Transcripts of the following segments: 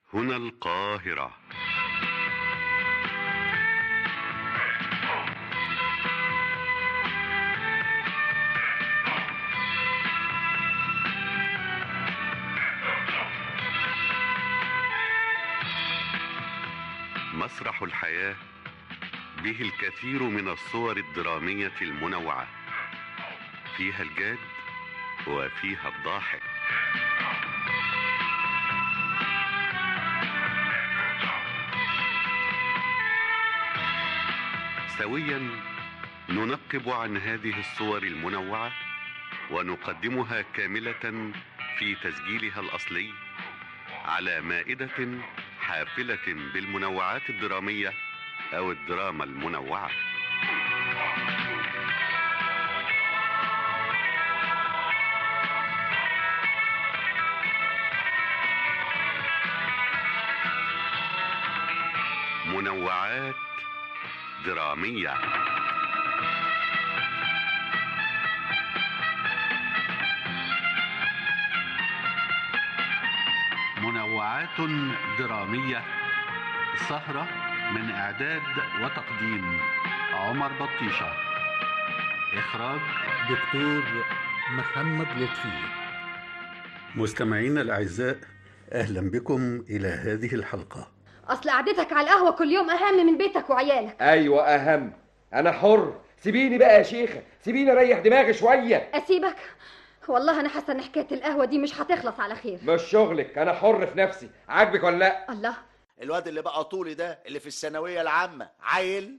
هنا القاهرة مسرح الحياة به الكثير من الصور الدرامية المنوعة فيها الجاد وفيها الضاحك سويا ننقب عن هذه الصور المنوعة ونقدمها كاملة في تسجيلها الأصلي على مائدة حافلة بالمنوعات الدرامية أو الدراما المنوعة منوعات درامية منوعات درامية سهرة من إعداد وتقديم عمر بطيشة إخراج دكتور محمد لطفي مستمعينا الأعزاء أهلا بكم إلى هذه الحلقة اصل قعدتك على القهوه كل يوم اهم من بيتك وعيالك ايوه اهم انا حر سيبيني بقى يا شيخه سيبيني اريح دماغي شويه اسيبك والله انا حاسه ان حكايه القهوه دي مش هتخلص على خير مش شغلك انا حر في نفسي عاجبك ولا لا الله الواد اللي بقى طولي ده اللي في الثانويه العامه عيل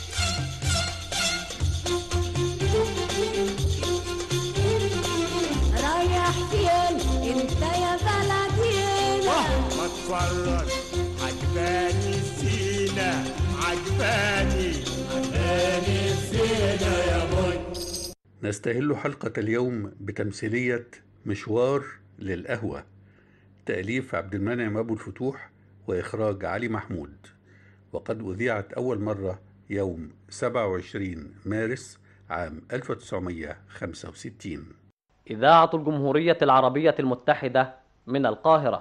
رايح فين انت يا بلدينا ما اتفرج عجباني الزينة عجباني عجباني الزينة يا بوي نستهل حلقة اليوم بتمثيلية مشوار للقهوة تأليف عبد المنعم أبو الفتوح وإخراج علي محمود وقد أذيعت أول مرة يوم 27 مارس عام 1965 إذاعة الجمهورية العربية المتحدة من القاهرة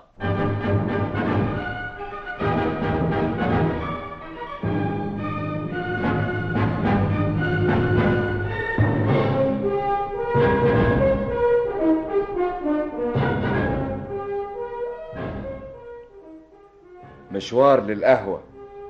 مشوار للقهوه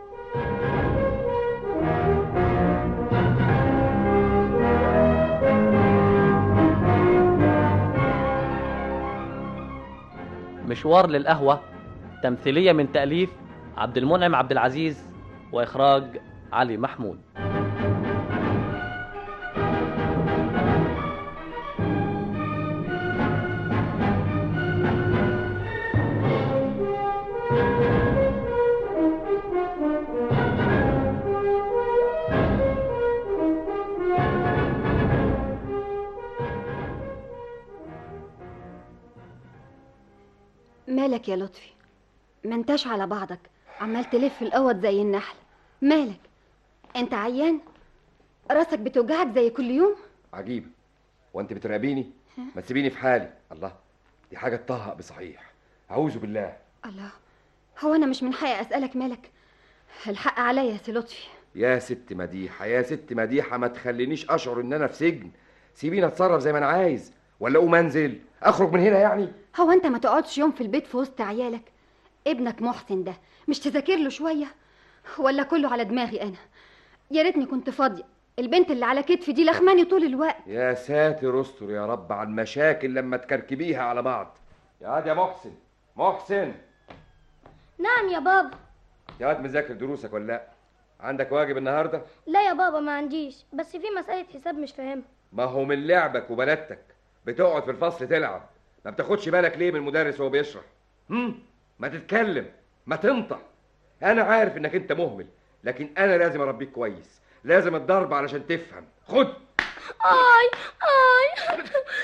مشوار للقهوة تمثيلية من تأليف عبد المنعم عبد العزيز وإخراج علي محمود مالك يا لطفي ما انتش على بعضك عمال تلف القوط زي النحل مالك انت عيان راسك بتوجعك زي كل يوم عجيب وانت بتراقبيني ما تسيبيني في حالي الله دي حاجه تطهق بصحيح اعوذ بالله الله هو انا مش من حقي اسالك مالك الحق عليا يا سي لطفي يا ست مديحه يا ست مديحه ما تخلينيش اشعر ان انا في سجن سيبيني اتصرف زي ما انا عايز ولا اقوم انزل اخرج من هنا يعني هو انت ما تقعدش يوم في البيت في وسط عيالك ابنك محسن ده مش تذاكر له شويه ولا كله على دماغي انا يا ريتني كنت فاضيه البنت اللي على كتفي دي لخماني طول الوقت يا ساتر استر يا رب على المشاكل لما تكركبيها على بعض يا واد يا محسن محسن نعم يا بابا يا واد مذاكر دروسك ولا لا عندك واجب النهارده لا يا بابا ما عنديش بس في مسألة حساب مش فاهمها ما هو من لعبك وبلدتك بتقعد في الفصل تلعب ما بتاخدش بالك ليه من المدرس وهو بيشرح هم ما تتكلم ما تنطق انا عارف انك انت مهمل لكن انا لازم اربيك كويس لازم الضرب علشان تفهم خد اي اي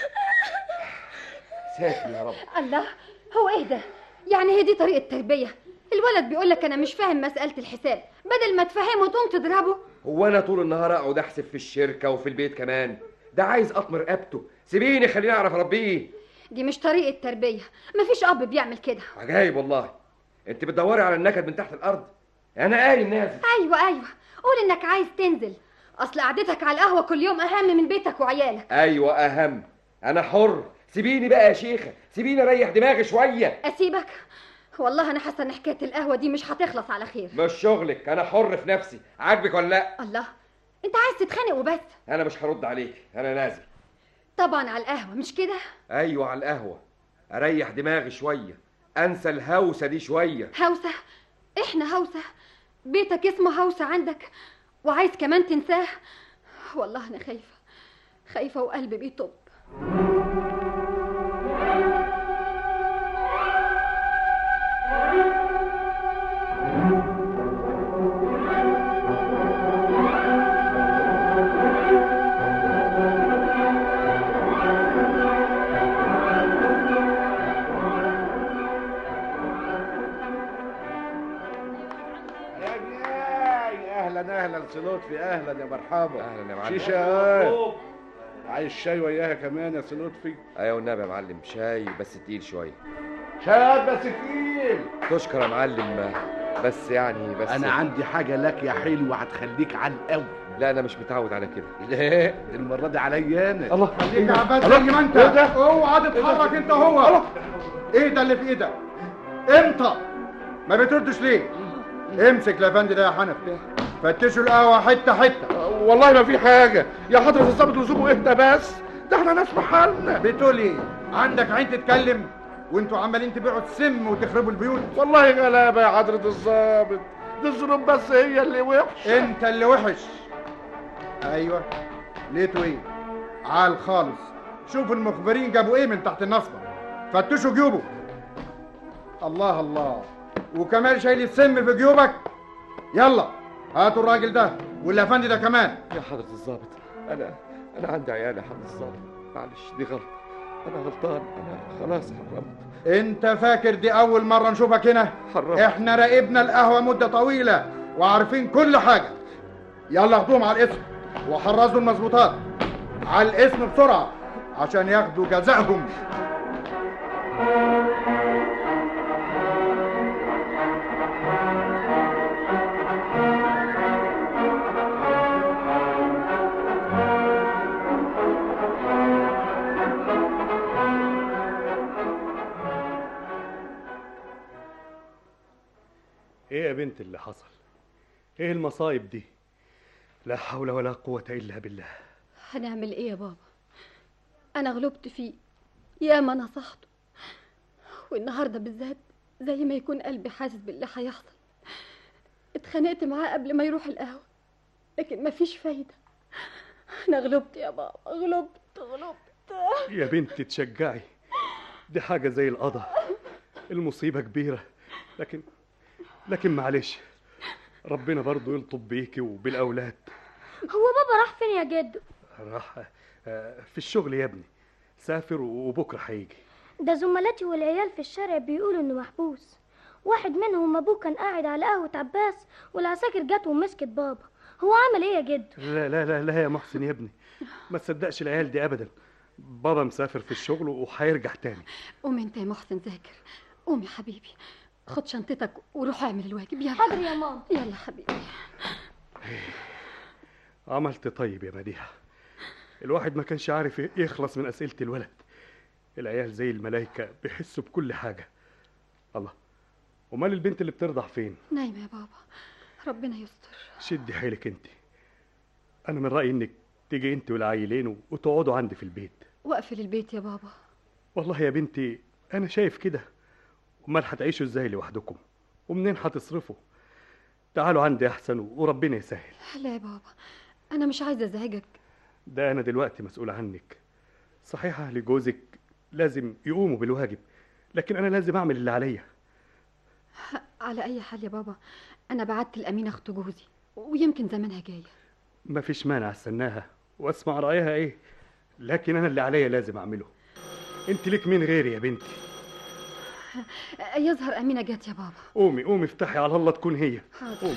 ساتر يا رب الله هو ايه ده يعني هي دي طريقه تربيه الولد بيقول لك انا مش فاهم مساله الحساب بدل ما تفهمه تقوم تضربه هو انا طول النهار اقعد احسب في الشركه وفي البيت كمان ده عايز اطمر رقبته سيبيني خليني اعرف اربيه دي مش طريقه تربيه مفيش اب بيعمل كده عجايب والله انت بتدوري على النكد من تحت الارض انا قاري نازل ايوه ايوه قول انك عايز تنزل اصل قعدتك على القهوه كل يوم اهم من بيتك وعيالك ايوه اهم انا حر سيبيني بقى يا شيخه سيبيني اريح دماغي شويه اسيبك والله انا حاسه ان حكايه القهوه دي مش هتخلص على خير مش شغلك انا حر في نفسي عاجبك ولا لا الله انت عايز تتخانق وبس انا مش هرد عليك انا نازل طبعا على القهوه مش كده ايوه على القهوه اريح دماغي شويه انسى الهوسه دي شويه هوسه احنا هوسه بيتك اسمه هوسه عندك وعايز كمان تنساه والله انا خايفه خايفه وقلبي بيطب يا اهلا اهلا سلطفي اهلا يا مرحبا اهلا يا معلم شيشه آه. عايز شاي وياها كمان يا سلطفي ايوه والنبي يا معلم شاي بس تقيل شويه شاي بس تقيل تشكر يا معلم بس يعني بس انا عندي حاجه لك يا حلو هتخليك عن قوي لا انا مش متعود على كده لا المره دي عليا انا الله خليك يا عباس الله. زي ما انت ايه ده؟ اوعى تتحرك انت هو ايه ده اللي في ايدك امتى ما بتردش ليه امسك الافندي ده يا حنف فتشوا القهوه حته حته والله ما في حاجه يا حضره الظابط لزومه اهدى بس ده احنا ناس بحالنا بتقول ايه عندك عين تتكلم وانتوا عمالين تبيعوا السم وتخربوا البيوت والله غلابه يا حضره الظابط دي الظروف بس هي اللي وحشه انت اللي وحش ايوه لقيتوا ايه عال خالص شوفوا المخبرين جابوا ايه من تحت النصبه فتشوا جيوبه الله الله وكمان شايل السم في جيوبك يلا هاتوا الراجل ده والافندي ده كمان يا حضره الظابط انا انا عندي عيال يا حضره الظابط معلش دي غلط انا غلطان انا خلاص حرمت انت فاكر دي اول مره نشوفك هنا حرمت احنا راقبنا القهوه مده طويله وعارفين كل حاجه يلا اخدوهم على الاسم وحرزوا المظبوطات على الاسم بسرعه عشان ياخدوا جزائهم ايه يا بنت اللي حصل ايه المصايب دي لا حول ولا قوة الا بالله هنعمل ايه يا بابا انا غلبت فيه ياما نصحته والنهارده بالذات زي ما يكون قلبي حاسس باللي هيحصل اتخانقت معاه قبل ما يروح القهوه لكن مفيش فايده انا غلبت يا بابا غلبت غلبت يا بنت تشجعي دي حاجة زي القضاء المصيبة كبيرة لكن لكن معلش ربنا برضو يلطف بيكي وبالأولاد هو بابا راح فين يا جدو راح آه، في الشغل يا ابني سافر وبكرة هيجي ده زملاتي والعيال في الشارع بيقولوا انه محبوس واحد منهم ابوه كان قاعد على قهوة عباس والعساكر جت ومسكت بابا هو عمل ايه يا جدو لا لا لا لا يا محسن يا ابني ما تصدقش العيال دي ابدا بابا مسافر في الشغل وهيرجع تاني قوم انت يا محسن ذاكر قوم يا حبيبي خد شنطتك وروح اعمل الواجب يلا حاضر يا ماما يلا حبيبي عملت طيب يا مديحة الواحد ما كانش عارف يخلص من أسئلة الولد العيال زي الملايكة بيحسوا بكل حاجة الله ومال البنت اللي بترضع فين نايمه يا بابا ربنا يستر شدي حيلك انت انا من رأيي انك تيجي انت والعيلين وتقعدوا عندي في البيت واقفل البيت يا بابا والله يا بنتي انا شايف كده امال هتعيشوا ازاي لوحدكم ومنين هتصرفوا تعالوا عندي احسن وربنا يسهل لا يا بابا انا مش عايزه ازعجك ده انا دلوقتي مسؤول عنك صحيح اهل جوزك لازم يقوموا بالواجب لكن انا لازم اعمل اللي عليا على اي حال يا بابا انا بعت الامينه اخت جوزي ويمكن زمانها جايه مفيش مانع استناها واسمع رايها ايه لكن انا اللي عليا لازم اعمله انت ليك مين غيري يا بنتي يظهر امينه جت يا بابا قومي قومي افتحي على الله تكون هي حاضر قومي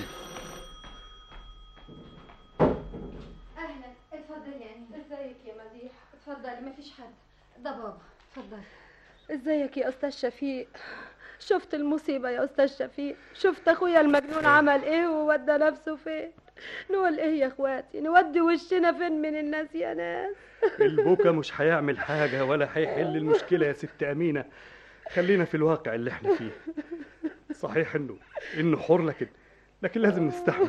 اهلا اتفضلي يا امينه ازيك يا مديح اتفضلي مفيش حد ده بابا اتفضلي ازيك يا استاذ شفيق شفت المصيبة يا أستاذ شفيق شفت أخويا المجنون عمل إيه وودى نفسه فين نقول إيه يا إخواتي نودي وشنا فين من الناس يا ناس البكا مش هيعمل حاجة ولا هيحل المشكلة يا ست أمينة خلينا في الواقع اللي احنا فيه صحيح انه انه حر لكن لكن لازم نستحمل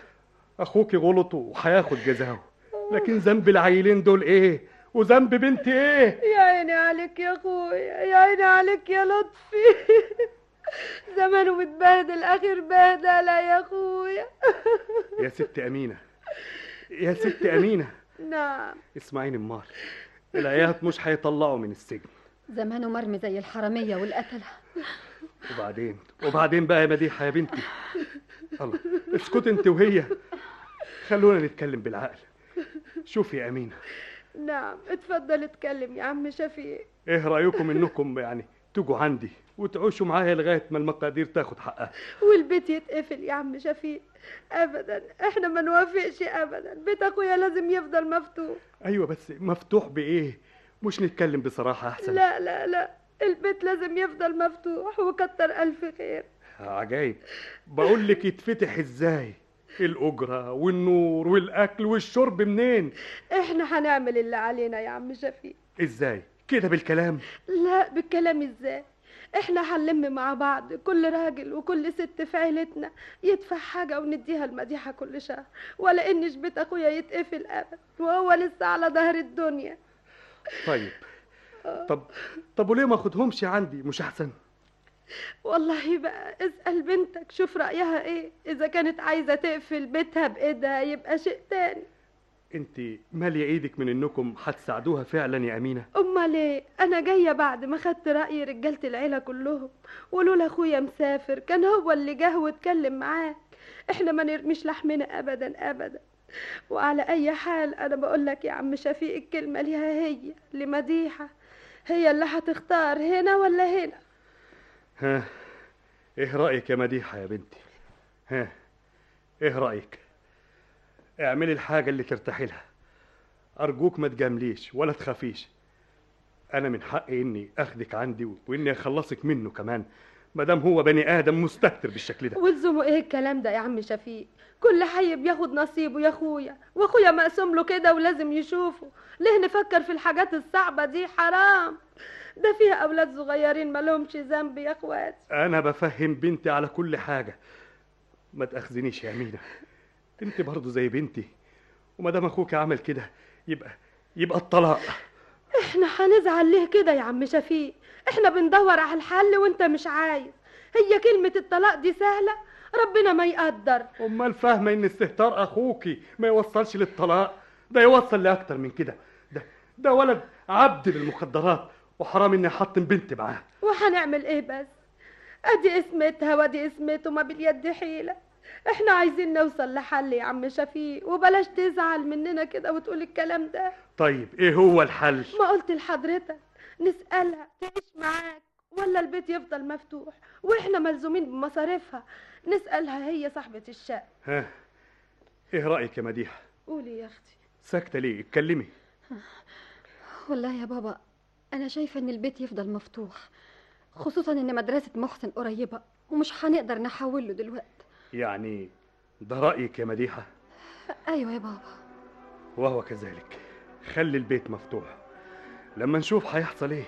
اخوك غلط وهياخد جزاؤه لكن ذنب العيلين دول ايه وذنب بنتي ايه يا عيني عليك يا أخويا يا عيني عليك يا لطفي زمانه متبهدل آخر بهدلة يا أخويا يا ست أمينة يا ست أمينة نعم اسمعيني امال العيال مش هيطلعوا من السجن زمانه مرمي زي الحرامية والقتلة وبعدين وبعدين بقى يا مديحة يا بنتي الله اسكت انت وهي خلونا نتكلم بالعقل شوفي يا أمينة نعم اتفضل اتكلم يا عم شفيق ايه رأيكم انكم يعني تجوا عندي وتعيشوا معايا لغاية ما المقادير تاخد حقها والبيت يتقفل يا عم شفيق ابدا احنا ما نوافقش ابدا بيت اخويا لازم يفضل مفتوح ايوه بس مفتوح بايه مش نتكلم بصراحة احسن لا لا لا البيت لازم يفضل مفتوح وكتر الف خير عجايب بقول لك يتفتح ازاي الأجرة والنور والأكل والشرب منين احنا هنعمل اللي علينا يا عم شفيق ازاي كده بالكلام لا بالكلام ازاي احنا هنلم مع بعض كل راجل وكل ست في عيلتنا يدفع حاجة ونديها المديحة كل شهر ولا انش بيت اخويا يتقفل ابدا وهو لسه على ظهر الدنيا طيب طب طب وليه ما اخدهمش عندي مش احسن والله بقى اسأل بنتك شوف رأيها ايه اذا كانت عايزة تقفل بيتها بايدها يبقى شيء تاني انت مالية ايدك من انكم هتساعدوها فعلا يا امينة امال ايه انا جايه بعد ما خدت راي رجاله العيله كلهم ولولا اخويا مسافر كان هو اللي جه واتكلم معاك احنا ما نرميش لحمنا ابدا ابدا وعلى اي حال انا بقول لك يا عم شفيق الكلمه ليها هي لمديحه هي اللي هتختار هنا ولا هنا ها ايه رأيك يا مديحة يا بنتي ها ايه رأيك اعملي الحاجة اللي ترتاحي لها أرجوك ما تجامليش ولا تخافيش أنا من حقي إني أخدك عندي وإني أخلصك منه كمان مادام هو بني آدم مستهتر بالشكل ده ولزمه ايه الكلام ده يا عم شفيق كل حي بياخد نصيبه يا اخويا واخويا مقسوم له كده ولازم يشوفه ليه نفكر في الحاجات الصعبة دي حرام ده فيها اولاد صغيرين مالهمش ذنب يا اخواتي أنا بفهم بنتي على كل حاجة ما تأخذنيش يا أمينة انت برضه زي بنتي ومادام أخوك عمل كده يبقى يبقى الطلاق احنا هنزعل ليه كده يا عم شفيق احنا بندور على الحل وانت مش عايز هي كلمة الطلاق دي سهلة ربنا ما يقدر أمال فاهمة إن استهتار أخوكي ما يوصلش للطلاق ده يوصل لأكتر من كده ده ده ولد عبد للمخدرات وحرام إني أحطم بنتي معاه وهنعمل ايه بس ادي اسمتها وادي اسمته ما باليد حيلة احنا عايزين نوصل لحل يا عم شفيق وبلاش تزعل مننا كده وتقول الكلام ده طيب إيه هو الحل؟ ما قلت لحضرتك نسألها تعيش معاك ولا البيت يفضل مفتوح واحنا ملزومين بمصاريفها نسألها هي صاحبة الشقة ها إيه رأيك يا مديحة؟ قولي يا اختي ساكتة ليه؟ اتكلمي والله يا بابا أنا شايفة إن البيت يفضل مفتوح خصوصا إن مدرسة محسن قريبة ومش هنقدر نحوله دلوقتي يعني ده رأيك يا مديحة أيوة يا بابا وهو كذلك خلي البيت مفتوح لما نشوف هيحصل ايه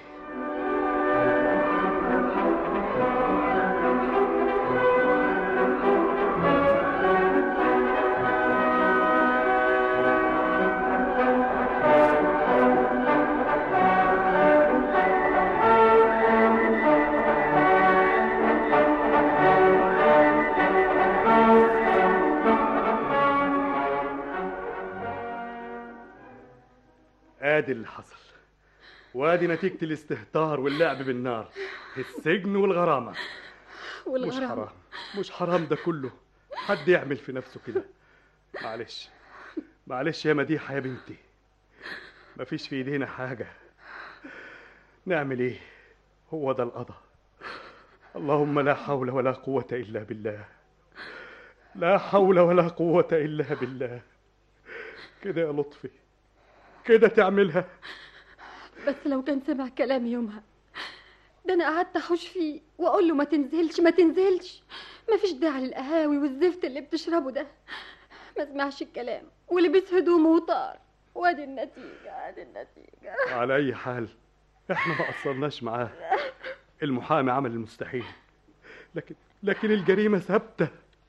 ادي اللي حصل وادي نتيجة الاستهتار واللعب بالنار السجن والغرامة مش والغرام حرام مش حرام ده كله حد يعمل في نفسه كده معلش معلش يا مديحة يا بنتي مفيش في ايدينا حاجة نعمل ايه هو ده القضاء اللهم لا حول ولا قوة إلا بالله لا حول ولا قوة إلا بالله كده يا لطفي كده تعملها بس لو كان سمع كلامي يومها ده انا قعدت احوش فيه واقول له ما تنزلش ما تنزلش مفيش داعي للقهاوي والزفت اللي بتشربه ده ما سمعش الكلام ولبس هدومه وطار وادي النتيجة ادي النتيجة على اي حال احنا ما قصرناش معاه المحامي عمل المستحيل لكن لكن الجريمه ثابته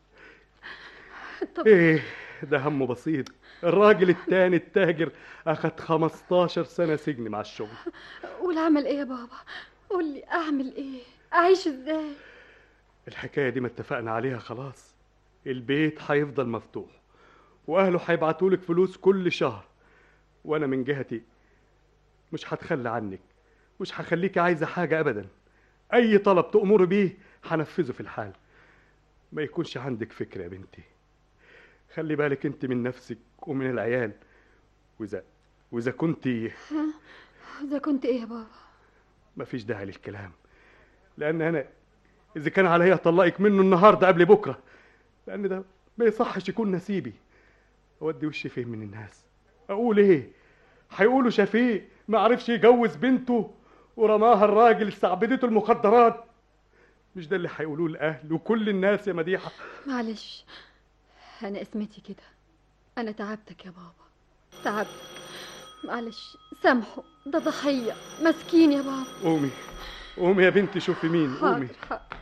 طب ايه ده همه بسيط الراجل التاني التاجر اخد 15 سنه سجن مع الشغل والعمل ايه يا بابا قول لي اعمل ايه اعيش ازاي الحكايه دي ما اتفقنا عليها خلاص البيت هيفضل مفتوح واهله هيبعتولك فلوس كل شهر وانا من جهتي مش هتخلى عنك مش هخليكي عايزه حاجه ابدا اي طلب تأمر بيه هنفذه في الحال ما يكونش عندك فكره يا بنتي خلي بالك انت من نفسك ومن العيال واذا واذا كنت ها؟ اذا كنت ايه يا بابا مفيش داعي للكلام لان انا اذا كان عليا اطلقك منه النهارده قبل بكره لان ده ما يصحش يكون نسيبي اودي وشي فين من الناس اقول ايه هيقولوا شفيق ما عرفش يجوز بنته ورماها الراجل استعبدته المخدرات مش ده اللي هيقولوه الاهل وكل الناس يا مديحه معلش انا اسمتي كده انا تعبتك يا بابا تعبتك معلش سامحه ده ضحية مسكين يا بابا قومي قومي يا بنتي شوفي مين قومي حاضر حاضر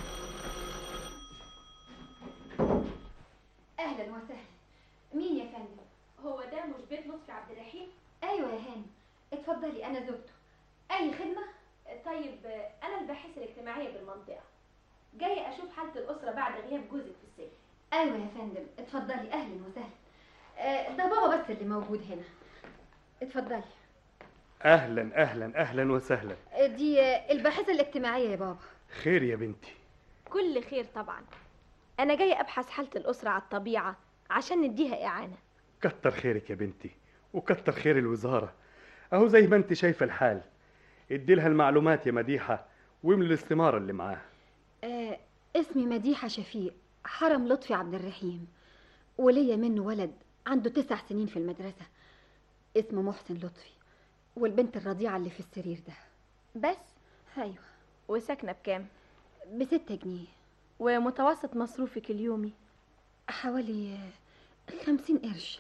اهلا وسهلا مين يا فندم هو ده مش بيت لطفي عبد الرحيم ايوه يا هانم اتفضلي انا زوجته اي خدمه طيب انا الباحثه الاجتماعيه بالمنطقه جايه اشوف حاله الاسره بعد غياب جوزك في السجن ايوه يا فندم اتفضلي اهلا وسهلا آه، ده بابا بس اللي موجود هنا اتفضلي اهلا اهلا اهلا وسهلا آه، دي آه، الباحثه الاجتماعيه يا بابا خير يا بنتي كل خير طبعا انا جايه ابحث حاله الاسره على الطبيعه عشان نديها اعانه كتر خيرك يا بنتي وكتر خير الوزاره اهو زي ما انت شايفه الحال ادي لها المعلومات يا مديحه واملي الاستماره اللي معاها آه اسمي مديحة شفيق حرم لطفي عبد الرحيم وليا منه ولد عنده تسع سنين في المدرسة اسمه محسن لطفي والبنت الرضيعة اللي في السرير ده بس أيوة وساكنه بكام بستة جنيه ومتوسط مصروفك اليومي حوالي آه، خمسين قرش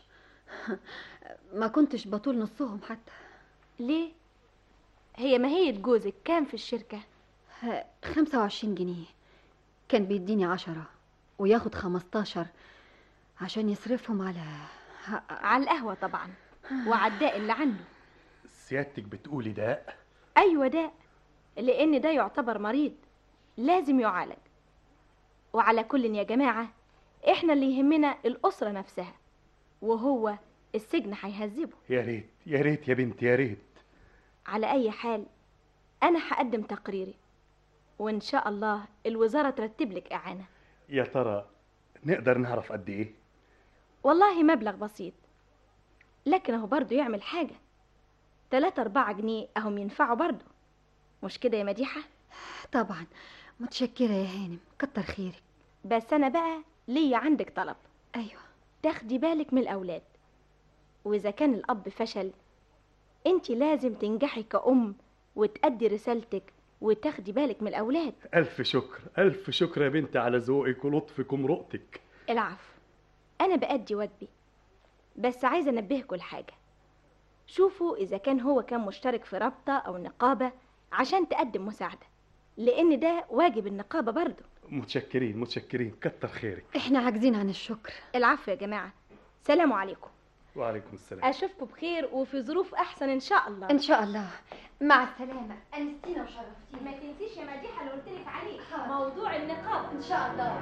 ما كنتش بطول نصهم حتى ليه هي ماهية جوزك كام في الشركة ها، خمسة وعشرين جنيه كان بيديني عشرة وياخد خمستاشر عشان يصرفهم على على القهوة طبعا وعلى الداء اللي عنده سيادتك بتقولي ده أيوة داء لأن ده يعتبر مريض لازم يعالج وعلى كل يا جماعة إحنا اللي يهمنا الأسرة نفسها وهو السجن هيهذبه يا ريت يا ريت يا بنتي يا ريت على أي حال أنا هقدم تقريري وإن شاء الله الوزارة ترتب لك إعانة يا ترى نقدر نعرف قد ايه والله مبلغ بسيط لكن أهو برضه يعمل حاجة تلاتة أربعة جنيه أهم ينفعوا برضه مش كده يا مديحة؟ طبعا متشكرة يا هانم كتر خيرك بس أنا بقى ليا عندك طلب أيوة تاخدي بالك من الأولاد وإذا كان الأب فشل أنت لازم تنجحي كأم وتأدي رسالتك وتاخدي بالك من الأولاد الف شكر الف شكر يا بنتي على ذوقك ولطفك ومرؤتك العفو أنا بأدي واجبي بس عايزة أنبهكوا لحاجة شوفوا إذا كان هو كان مشترك في رابطة أو نقابة عشان تقدم مساعدة لأن ده واجب النقابة برضه متشكرين متشكرين كتر خيرك احنا عاجزين عن الشكر العفو يا جماعة سلام عليكم وعليكم السلام أشوفكم بخير وفي ظروف أحسن إن شاء الله إن شاء الله مع السلامة أنستينا وشرفتينا ما تنسيش يا مديحة اللي قلت لك عليه موضوع النقابة إن شاء الله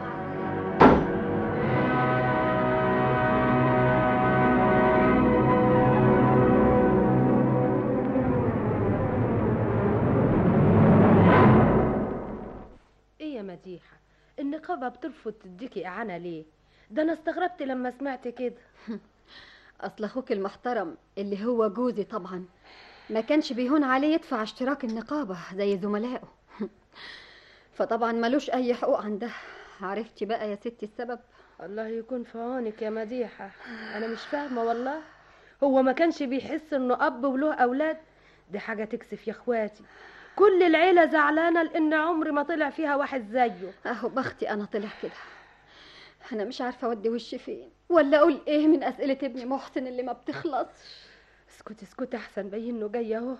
ايه يا مديحة النقابة بترفض تديكي إعانة ليه ده أنا استغربت لما سمعت كده أصل أخوك المحترم اللي هو جوزي طبعا ما كانش بيهون عليه يدفع اشتراك النقابة زي زملائه فطبعا ملوش أي حقوق عندها عرفتي بقى يا ستي السبب الله يكون في عونك يا مديحة أنا مش فاهمة والله هو ما كانش بيحس إنه أب وله أولاد دي حاجة تكسف يا إخواتي كل العيلة زعلانة لأن عمري ما طلع فيها واحد زيه اهو بختي انا طلع كده انا مش عارفه اودي وشي فين ولا اقول ايه من اسئله ابني محسن اللي ما بتخلصش اسكتي اسكتي احسن باين انه جاي اهو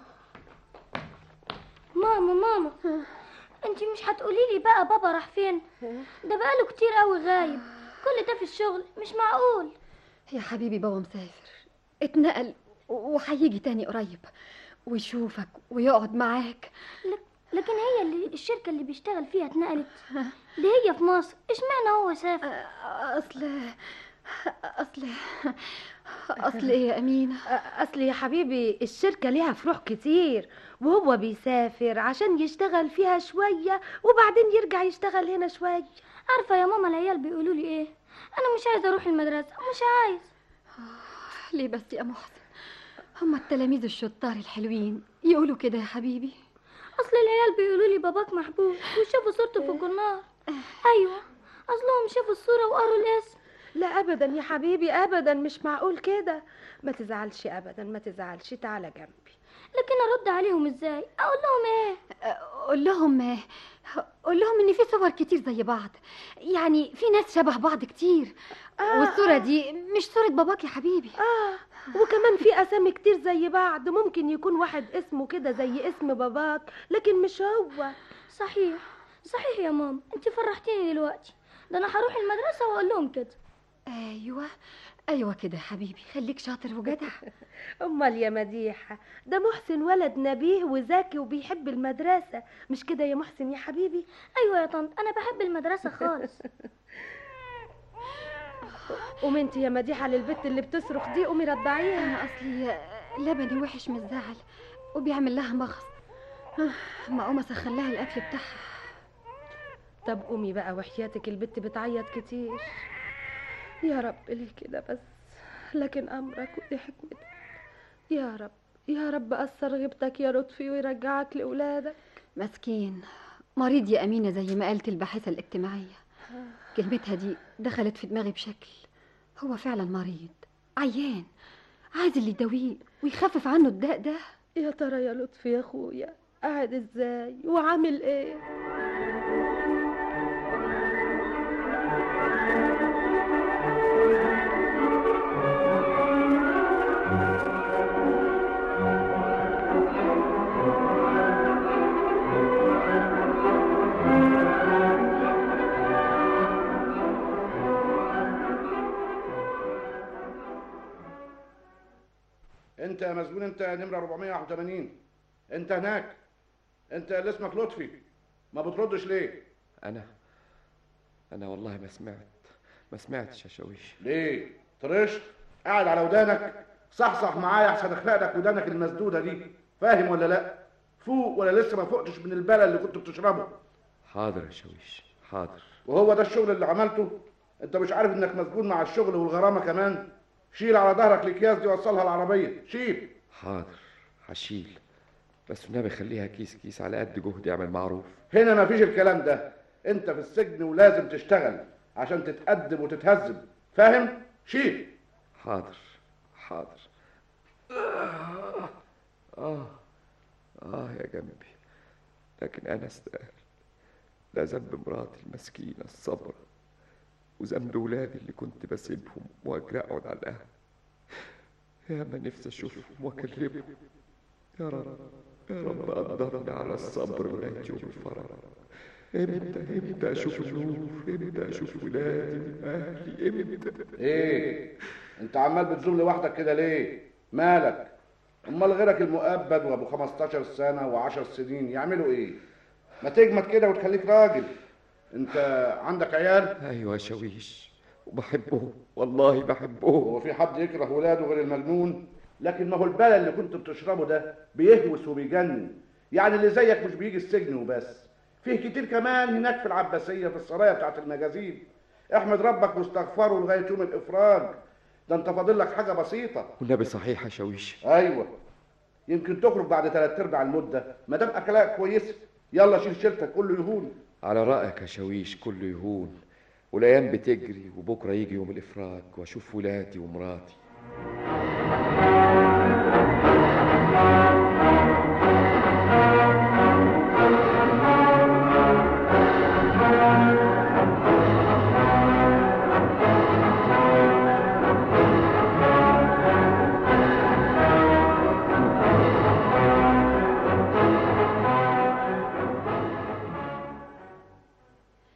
ماما ماما انت مش هتقولي لي بقى بابا راح فين ده بقاله كتير قوي غايب كل ده في الشغل مش معقول يا حبيبي بابا مسافر اتنقل وهيجي تاني قريب ويشوفك ويقعد معاك لكن هي اللي الشركة اللي بيشتغل فيها اتنقلت دي هي في مصر اشمعنى هو سافر اصل اصل اصل ايه يا امينه اصل يا حبيبي الشركة ليها فروع كتير وهو بيسافر عشان يشتغل فيها شوية وبعدين يرجع يشتغل هنا شوية عارفة يا ماما العيال بيقولوا لي ايه انا مش عايزة اروح المدرسة مش عايز ليه بس يا محسن هما التلاميذ الشطار الحلوين يقولوا كده يا حبيبي اصل العيال بيقولوا لي باباك محبوس وشافوا صورته في الجورنال ايوه اصلهم شافوا الصورة وقروا الاسم لا ابدا يا حبيبي ابدا مش معقول كده ما تزعلش ابدا ما تزعلش تعالى جنبي لكن ارد عليهم ازاي اقول لهم ايه قول لهم قول لهم ان في صور كتير زي بعض يعني في ناس شبه بعض كتير آه والصورة دي مش صورة باباك يا حبيبي اه وكمان في اسامي كتير زي بعض ممكن يكون واحد اسمه كده زي اسم باباك لكن مش هو صحيح صحيح يا ماما انت فرحتيني دلوقتي ده انا هروح المدرسة واقول لهم كده ايوه ايوه كده يا حبيبي خليك شاطر وجدع امال يا مديحه ده محسن ولد نبيه وذكي وبيحب المدرسه مش كده يا محسن يا حبيبي ايوه يا طنط انا بحب المدرسه خالص قومي انت يا مديحه للبت اللي بتصرخ دي قومي رضعيها اصلي لبني وحش من الزعل وبيعمل لها مغص ما اقوم اسخن لها الاكل بتاعها طب قومي بقى وحياتك البت بتعيط كتير يا رب ليه كده بس لكن امرك ودي حكمتك يا رب يا رب اثر غيبتك يا لطفي ويرجعك لاولادك مسكين مريض يا امينه زي ما قالت الباحثه الاجتماعيه كلمتها دي دخلت في دماغي بشكل هو فعلا مريض عيان عايز اللي يداويه ويخفف عنه الداء ده يا ترى يا لطفي يا اخويا قاعد ازاي وعامل ايه انت يا مسجون انت نمره 481 انت هناك انت اللي اسمك لطفي ما بتردش ليه انا انا والله ما سمعت ما سمعتش يا شاويش ليه طرشت قاعد على ودانك صحصح معايا احسن اخلق لك ودانك المسدوده دي فاهم ولا لا فوق ولا لسه ما فقتش من البلا اللي كنت بتشربه حاضر يا شاويش حاضر وهو ده الشغل اللي عملته انت مش عارف انك مسجون مع الشغل والغرامه كمان شيل على ظهرك الاكياس دي وصلها العربيه شيل حاضر هشيل بس النبي خليها كيس كيس على قد جهدي اعمل معروف هنا مفيش الكلام ده انت في السجن ولازم تشتغل عشان تتأدب وتتهذب فاهم شيل حاضر حاضر آه آه, آه يا جنبي لكن أنا أستاهل ده ذنب مراتي المسكينة الصبرة وذنب ولادي اللي كنت بسيبهم وأجري أقعد على القهوة يا ما نفسي أشوفهم وأكلمهم يا رب يا رب قدرني على الصبر لغاية يوم الفرج امتى امتى اشوف النور امتى اشوف ولادي اهلي امتى ايه انت عمال بتزوم لوحدك كده ليه مالك امال غيرك المؤبد وابو 15 سنه و10 سنين يعملوا ايه ما تجمد كده وتخليك راجل انت عندك عيال ايوه يا شاويش وبحبهم والله بحبهم هو في حد يكره ولاده غير المجنون لكن ما هو البلا اللي كنت بتشربه ده بيهوس وبيجنن يعني اللي زيك مش بيجي السجن وبس فيه كتير كمان هناك في العباسيه في السرايا بتاعت المجازين احمد ربك واستغفره لغايه يوم الافراج ده انت فاضل لك حاجه بسيطه والنبي صحيح يا شاويش ايوه يمكن تخرج بعد ثلاث ارباع المده ما دام اكلك كويسه يلا شيل شيلتك كله يهون على رايك يا شاويش كله يهون والايام بتجري وبكره يجي يوم الافراج واشوف ولادي ومراتي Thank you.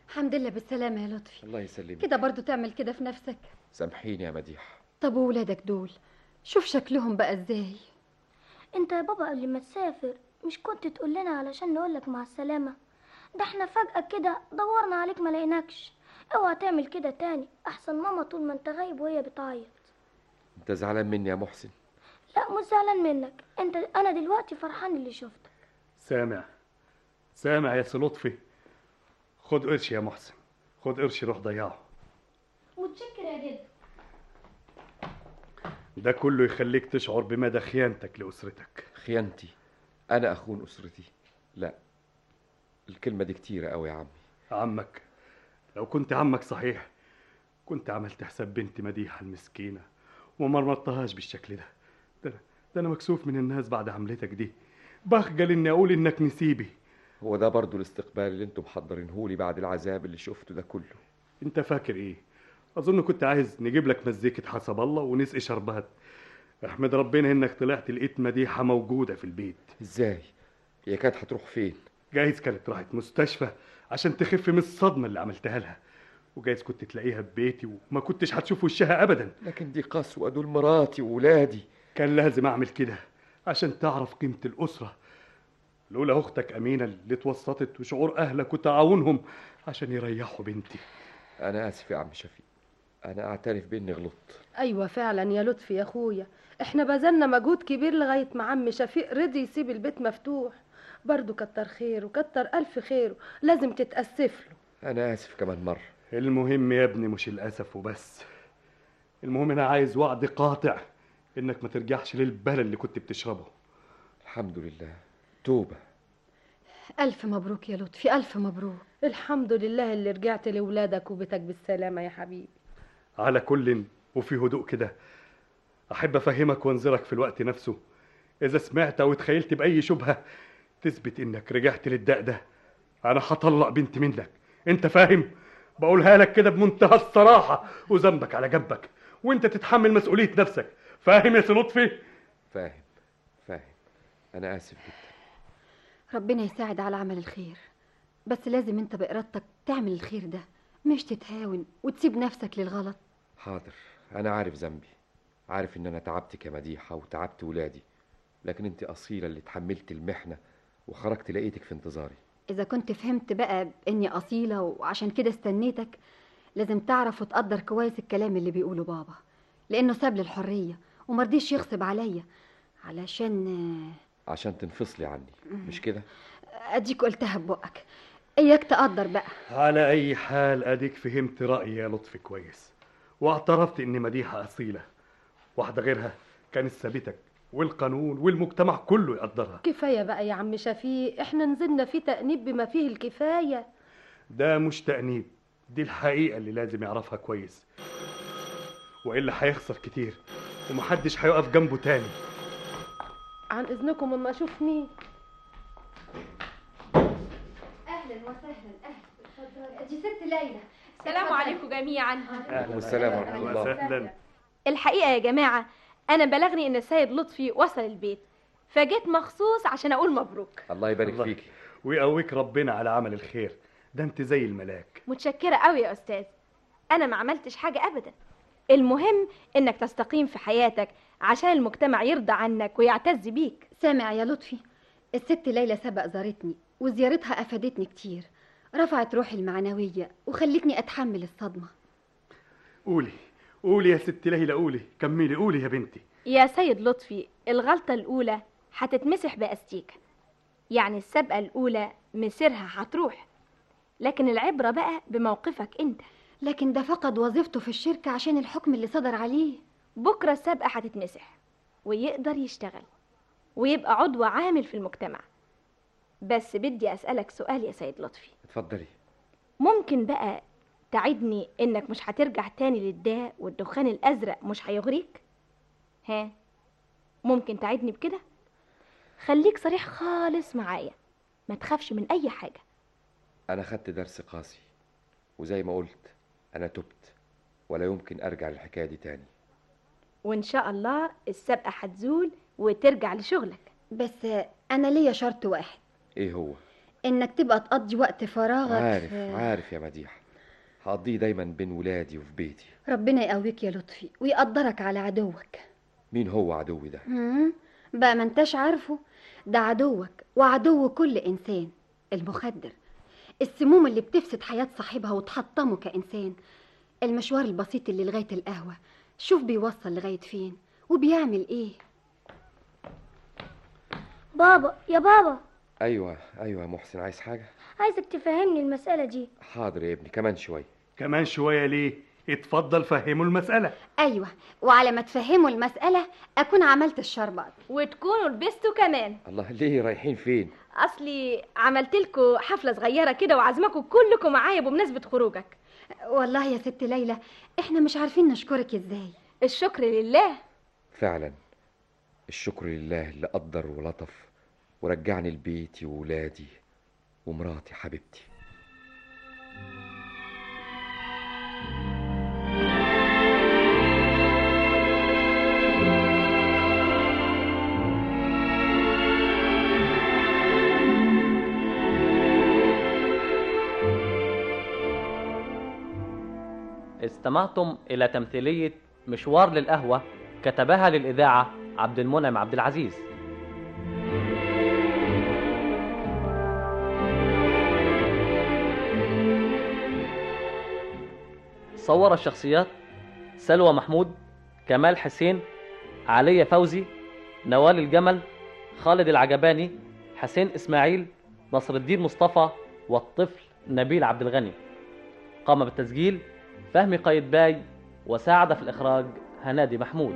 الحمد لله بالسلامة يا لطفي الله يسلمك كده برضو تعمل كده في نفسك سامحيني يا مديحة طب وولادك دول شوف شكلهم بقى ازاي انت يا بابا قبل ما تسافر مش كنت تقول لنا علشان نقولك مع السلامة ده احنا فجأة كده دورنا عليك ما لقيناكش اوعى تعمل كده تاني احسن ماما طول ما انت غايب وهي بتعيط انت زعلان مني يا محسن لا مش زعلان منك انت انا دلوقتي فرحان اللي شفتك سامع سامع يا سي لطفي خد قرش يا محسن خد قرش روح ضيعه متشكر يا جد ده كله يخليك تشعر بمدى خيانتك لأسرتك خيانتي انا اخون اسرتي لا الكلمة دي كتيرة قوي يا عمي عمك لو كنت عمك صحيح كنت عملت حساب بنتي مديحة المسكينة وما مرمطتهاش بالشكل ده ده أنا, ده أنا مكسوف من الناس بعد عملتك دي بخجل إني أقول إنك نسيبي هو ده برضو الاستقبال اللي انتم محضرينهولي بعد العذاب اللي شفته ده كله أنت فاكر إيه؟ أظن كنت عايز نجيب لك مزيكة حسب الله ونسقي شربات احمد ربنا إنك طلعت لقيت مديحة موجودة في البيت ازاي؟ هي كانت هتروح فين؟ جايز كانت راحت مستشفى عشان تخف من الصدمة اللي عملتها لها وجايز كنت تلاقيها في بيتي وما كنتش هتشوف وشها أبدا لكن دي قسوة دول مراتي وولادي كان لازم أعمل كده عشان تعرف قيمة الأسرة لولا أختك أمينة اللي اتوسطت وشعور أهلك وتعاونهم عشان يريحوا بنتي انا اسف يا عم شفيق انا اعترف باني غلطت ايوه فعلا يا لطفي يا اخويا احنا بذلنا مجهود كبير لغايه ما عم شفيق رضي يسيب البيت مفتوح برضه كتر خير وكتر الف خير لازم تتاسف له انا اسف كمان مرة المهم يا ابني مش الأسف وبس المهم أنا عايز وعد قاطع إنك ما ترجعش للبلا اللي كنت بتشربه الحمد لله توبة ألف مبروك يا لطفي ألف مبروك الحمد لله اللي رجعت لولادك وبيتك بالسلامه يا حبيبي على كل وفي هدوء كده أحب أفهمك وأنذرك في الوقت نفسه إذا سمعت أو اتخيلت بأي شبهة تثبت إنك رجعت للداء ده أنا هطلق بنت منك أنت فاهم؟ بقولها لك كده بمنتهى الصراحة وذنبك على جنبك وأنت تتحمل مسؤولية نفسك فاهم يا سي لطفي؟ فاهم فاهم انا اسف جدا ربنا يساعد على عمل الخير بس لازم انت بإرادتك تعمل الخير ده مش تتهاون وتسيب نفسك للغلط حاضر انا عارف ذنبي عارف ان انا تعبتك يا مديحة وتعبت ولادي لكن انت اصيلة اللي اتحملت المحنة وخرجت لقيتك في انتظاري إذا كنت فهمت بقى إني أصيلة وعشان كده استنيتك لازم تعرف وتقدر كويس الكلام اللي بيقوله بابا لأنه ساب لي الحرية ومرضيش يغصب عليا علشان عشان تنفصلي عني مش كده أديك قلتها ببقك إياك تقدر بقى على أي حال أديك فهمت رأيي يا لطفي كويس واعترفت إن مديحة أصيلة واحدة غيرها كانت سابتك والقانون والمجتمع كله يقدرها كفايه بقى يا عم شفيق احنا نزلنا في تأنيب بما فيه الكفايه ده مش تأنيب دي الحقيقة اللي لازم يعرفها كويس وإلا هيخسر كتير ومحدش هيقف جنبه تاني عن اذنكم اما اشوف مين أهلا وسهلا أهلا دي ست ليلى السلام عليكم جميعا والسلام ورحمة الله وسهلا الحقيقة يا جماعة أنا بلغني إن السيد لطفي وصل البيت فجيت مخصوص عشان أقول مبروك الله يبارك الله. فيكي ويقويك ربنا على عمل الخير ده انت زي الملاك متشكرة قوي يا أستاذ أنا ما عملتش حاجة أبدا المهم إنك تستقيم في حياتك عشان المجتمع يرضى عنك ويعتز بيك سامع يا لطفي الست ليلى سبق زارتني وزيارتها أفادتني كتير رفعت روحي المعنوية وخلتني أتحمل الصدمة قولي قولي يا ست ليلى قولي كملي قولي يا بنتي يا سيد لطفي الغلطة الأولى هتتمسح بأستيكة يعني السابقة الأولى مسيرها هتروح لكن العبرة بقى بموقفك أنت لكن ده فقد وظيفته في الشركة عشان الحكم اللي صدر عليه بكرة السابقة هتتمسح ويقدر يشتغل ويبقى عضو عامل في المجتمع بس بدي أسألك سؤال يا سيد لطفي اتفضلي ممكن بقى تعدني إنك مش هترجع تاني للداء والدخان الأزرق مش هيغريك ها ممكن تعدني بكده خليك صريح خالص معايا ما تخافش من أي حاجة انا خدت درس قاسي وزي ما قلت انا تبت ولا يمكن ارجع للحكاية دي تاني وإن شاء الله السابقة هتزول وترجع لشغلك بس أنا ليا شرط واحد ايه هو انك تبقى تقضي وقت فراغك عارف في- عارف يا مديحة هقضيه دايما بين ولادي وفي بيتي ربنا يقويك يا لطفي ويقدرك على عدوك مين هو عدوي ده مم. بقى ما انتش عارفه ده عدوك وعدو كل انسان المخدر السموم اللي بتفسد حياة صاحبها وتحطمه كإنسان المشوار البسيط اللي لغاية القهوة شوف بيوصل لغاية فين وبيعمل ايه بابا يا بابا ايوه ايوه يا محسن عايز حاجة عايزك تفهمني المسألة دي حاضر يا ابني كمان شوية كمان شوية ليه اتفضل فهموا المسألة ايوه وعلى ما تفهموا المسألة اكون عملت الشربات وتكونوا لبستوا كمان الله ليه رايحين فين اصلي عملت لكم حفله صغيره كده وعازمكم كلكم معايا بمناسبه خروجك والله يا ست ليلى احنا مش عارفين نشكرك ازاي الشكر لله فعلا الشكر لله اللي قدر ولطف ورجعني لبيتي وولادي ومراتي حبيبتي استمعتم إلى تمثيلية مشوار للقهوة كتبها للإذاعة عبد المنعم عبد العزيز صور الشخصيات سلوى محمود كمال حسين علية فوزي نوال الجمل خالد العجباني حسين إسماعيل نصر الدين مصطفى والطفل نبيل عبد الغني قام بالتسجيل فهمي قايتباي وساعد في الإخراج هنادي محمود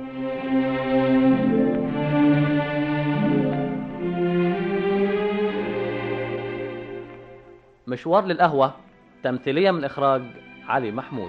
مشوار للقهوة تمثيلية من إخراج علي محمود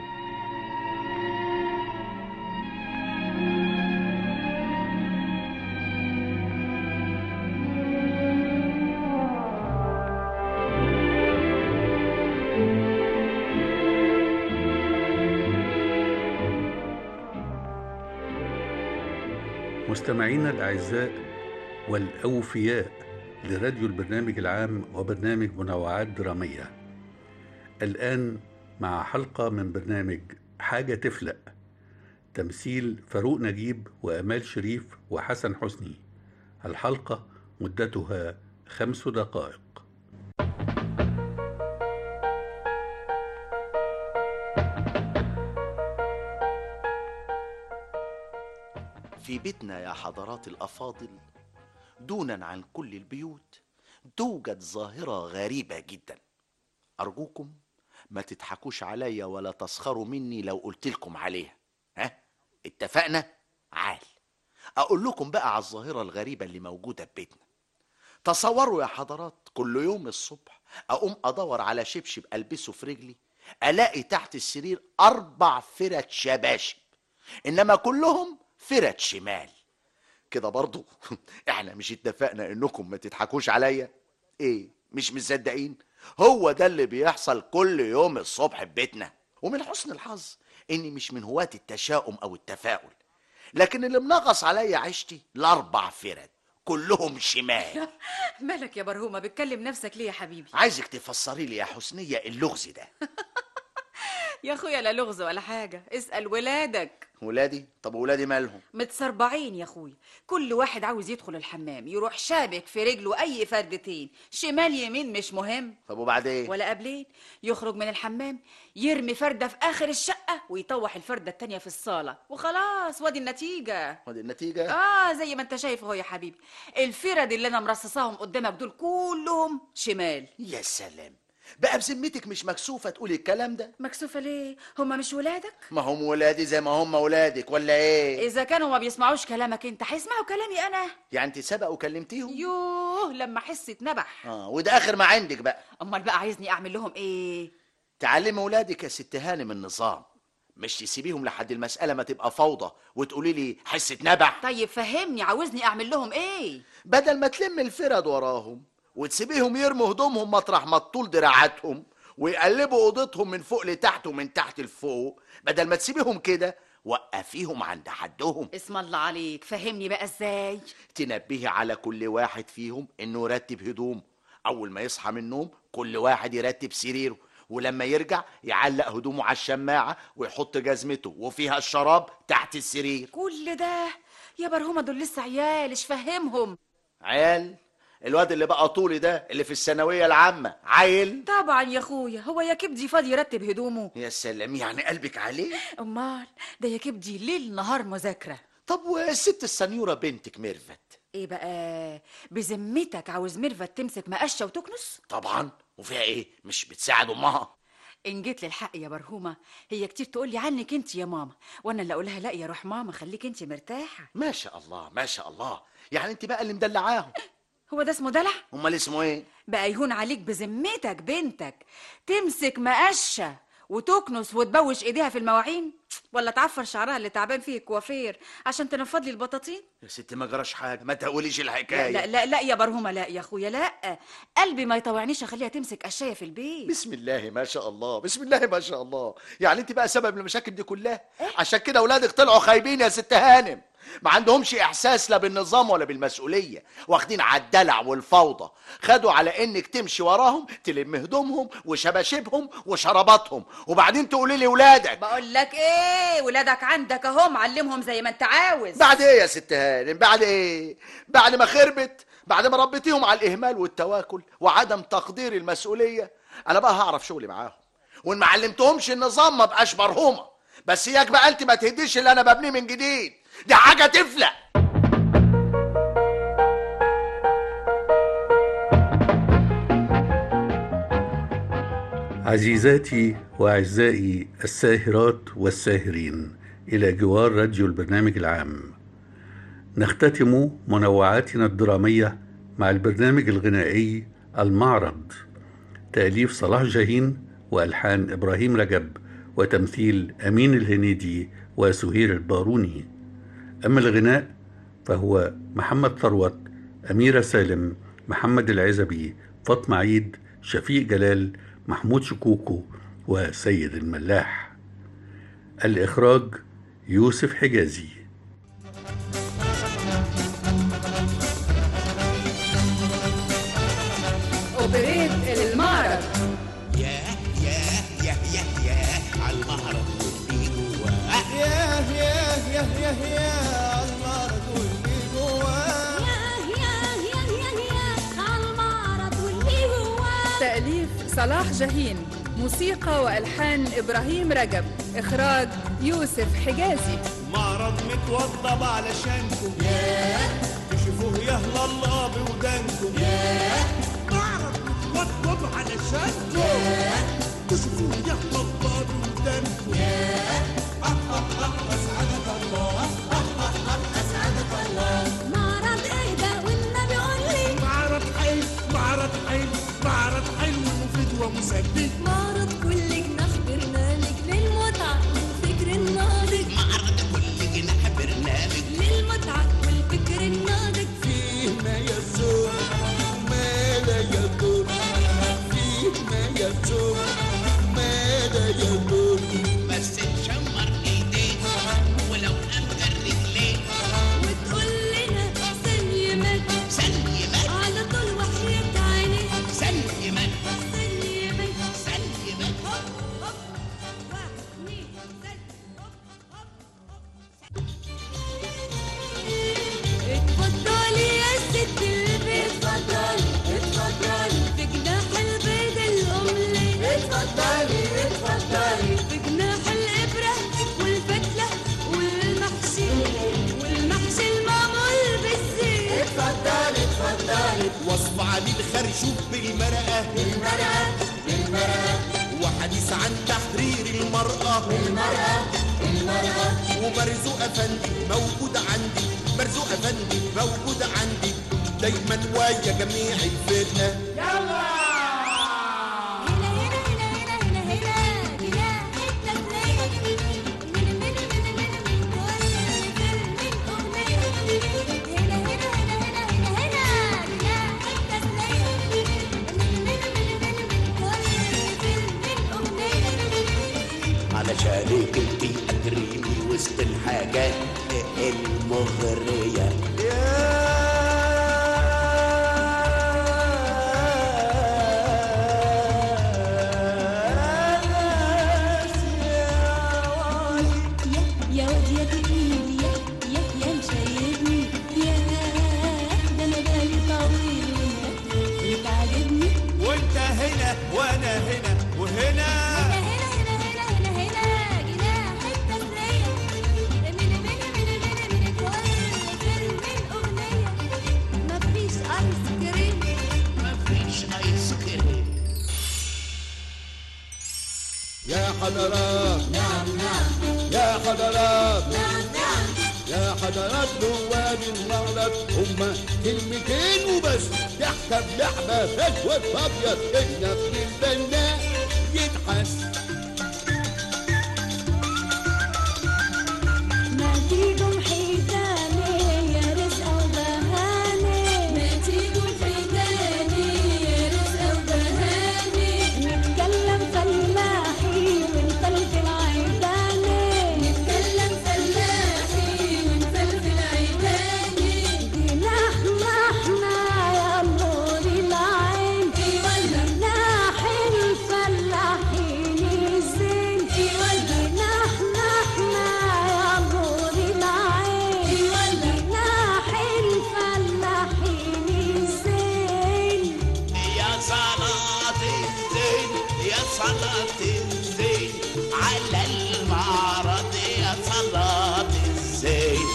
مستمعينا الأعزاء والأوفياء لراديو البرنامج العام وبرنامج منوعات درامية الآن مع حلقة من برنامج حاجة تفلق تمثيل فاروق نجيب وأمال شريف وحسن حسني الحلقة مدتها خمس دقائق في بيتنا يا حضرات الافاضل دونا عن كل البيوت توجد ظاهره غريبه جدا ارجوكم ما تضحكوش عليا ولا تسخروا مني لو قلت لكم عليها ها اتفقنا عال اقول لكم بقى على الظاهره الغريبه اللي موجوده في بيتنا تصوروا يا حضرات كل يوم الصبح اقوم ادور على شبشب البسه في رجلي الاقي تحت السرير اربع فرد شباشب انما كلهم فرد شمال كده برضو احنا مش اتفقنا انكم ما تضحكوش عليا ايه مش مصدقين هو ده اللي بيحصل كل يوم الصبح في بيتنا ومن حسن الحظ اني مش من هواة التشاؤم او التفاؤل لكن اللي منغص عليا عيشتي الاربع فرد كلهم شمال مالك يا برهومه بتكلم نفسك ليه يا حبيبي عايزك تفسري لي يا حسنية اللغز ده يا اخويا لا لغز ولا حاجه اسال ولادك ولادي طب ولادي مالهم متسربعين يا اخويا كل واحد عاوز يدخل الحمام يروح شابك في رجله اي فردتين شمال يمين مش مهم طب وبعدين ولا قبلين يخرج من الحمام يرمي فردة في آخر الشقة ويطوح الفردة التانية في الصالة وخلاص وادي النتيجة ودي النتيجة آه زي ما أنت شايف أهو يا حبيبي الفرد اللي أنا مرصصاهم قدامك دول كلهم شمال يا سلام بقى بذمتك مش مكسوفة تقولي الكلام ده مكسوفة ليه؟ هما مش ولادك؟ ما هم ولادي زي ما هم ولادك ولا ايه إذا كانوا ما بيسمعوش كلامك أنت هيسمعوا كلامي أنا يعني انت سبق وكلمتيهم يوه لما أحس اتنبح اه وده اخر ما عندك بقى أمال بقى عايزني أعمل لهم إيه؟ تعلمي ولادك يا ست هانم النظام مش تسيبيهم لحد المسألة ما تبقى فوضى وتقولي لي حسة نبح طيب فهمني عاوزني أعمل لهم إيه؟ بدل ما تلم الفرد وراهم وتسيبيهم يرموا هدومهم مطرح ما تطول دراعاتهم ويقلبوا اوضتهم من فوق لتحت ومن تحت لفوق بدل ما تسيبيهم كده وقفيهم عند حدهم اسم الله عليك فهمني بقى إزاي؟ تنبهي على كل واحد فيهم انه يرتب هدوم اول ما يصحى من النوم كل واحد يرتب سريره ولما يرجع يعلق هدومه على الشماعة ويحط جزمته وفيها الشراب تحت السرير كل ده يا برهومة دول لسه عيال ايش فهمهم عيال الواد اللي بقى طولي ده اللي في الثانوية العامة عيل طبعا يا اخويا هو يا كبدي فاضي يرتب هدومه يا سلام يعني قلبك عليه امال ده يا كبدي ليل نهار مذاكرة طب والست السنيورة بنتك ميرفت ايه بقى بذمتك عاوز ميرفت تمسك مقشة وتكنس طبعا وفيها ايه مش بتساعد امها ان جيت للحق يا برهومة هي كتير تقول لي عنك انت يا ماما وانا اللي اقولها لا يا روح ماما خليك انت مرتاحة ما شاء الله ما شاء الله يعني انت بقى اللي مدلعاهم هو ده اسمه دلع امال اسمه ايه بقى يهون عليك بذمتك بنتك تمسك مقشة وتكنس وتبوش ايديها في المواعين ولا تعفر شعرها اللي تعبان فيه الكوافير عشان تنفض لي البطاطين يا ستي ما جراش حاجة ما تقوليش لا الحكاية لا لا, لا يا برهومة لا يا اخويا لا قلبي ما يطوعنيش اخليها تمسك قشاية في البيت بسم الله ما شاء الله بسم الله ما شاء الله يعني انت بقى سبب المشاكل دي كلها عشان كده اولادك طلعوا خايبين يا ست هانم ما عندهمش احساس لا بالنظام ولا بالمسؤوليه واخدين على الدلع والفوضى خدوا على انك تمشي وراهم تلم هدومهم وشباشبهم وشراباتهم وبعدين تقولي لي ولادك بقول لك ايه ولادك عندك اهو معلمهم زي ما انت عاوز بعد ايه يا ست هانم بعد ايه بعد ما خربت بعد ما ربيتيهم على الاهمال والتواكل وعدم تقدير المسؤوليه انا بقى هعرف شغلي معاهم وان ما علمتهمش النظام ما بقاش مرهومه بس اياك بقى انت ما تهديش اللي انا ببنيه من جديد دي حاجه تفلق عزيزاتي واعزائي الساهرات والساهرين الى جوار راديو البرنامج العام نختتم منوعاتنا الدراميه مع البرنامج الغنائي المعرض تاليف صلاح جاهين والحان ابراهيم رجب وتمثيل امين الهنيدي وسهير الباروني اما الغناء فهو محمد ثروت اميره سالم محمد العزبي فاطمه عيد شفيق جلال محمود شكوكو وسيد الملاح الإخراج يوسف حجازي اوبريت المعرض ياه ياه ياه ياه ياه على المهرج واللي جواه ياه ياه ياه ياه ياه على المهرج واللي جواه تأليف صلاح جاهين موسيقى وألحان إبراهيم رجب إخراج يوسف حجازي معرض متوضب علشانكم ياه تشوفوه يهلا الله بودانكم ياه معرض متوضب علشانكم ياه تشوفوه يهلا الله بودانكم ياه أسعدك الله أسعدك الله معرض اهدى والنبي قول لي معرض حلو معرض حلو معرض حلو ومفيد ومسلي معرض كل جناح برنامج للمتعة والفكر الناضج معرض كل جناح برنامج للمتعة والفكر الناضج فيه ما يسوق ما لا يضر فيه ما يسوق ما لا يضر بس تشمر ايديك ولو امكن رجليك وتقول لنا سلمت سلمت على طول وحياة عينيك سلمت سلمت سلمت هوب هوب واحد اتنين تلاتة اتفضلي يا ست البيت اتفضلي اتفضلي في جناح البيض الأملي اتفضلي اتفضلي في جناح الإبرة والفتلة والمحشي والمحشي المعمول بالزيت اتفضلي اتفضلي وصف عميد خرشوف بالمرقة بالمرقة بالمرقة وحديث عن تحرير المرأة المرأة المرأة ومرزوق أفندي موجود عندي مرزوق أفندي موجود عندي دايما ويا جميع الفرقة علشانك انتي اجريني وسط الحاجات المغرية حضرات نعم نعم يا حضرات نعم نعم يا حضرات نواب المغرب هما كلمتين وبس تحكم لعبة فجوة فابيض إن ابن البناء يتحس ما تيجوا حيتاني يا رزق وبهاني ما تيجوا حيتاني يا رزق وبهاني نتكلم فلاحي ونفلفل عيداني نتكلم فلاحي ونفلفل عيداني جناح احنا يا نور العين جناح الفلاحين الزين جناح احنا يا نور العين جناح الفلاحين الزين يا صلاة الزين يا صلاة الزين على المعرض يا صلاة الزين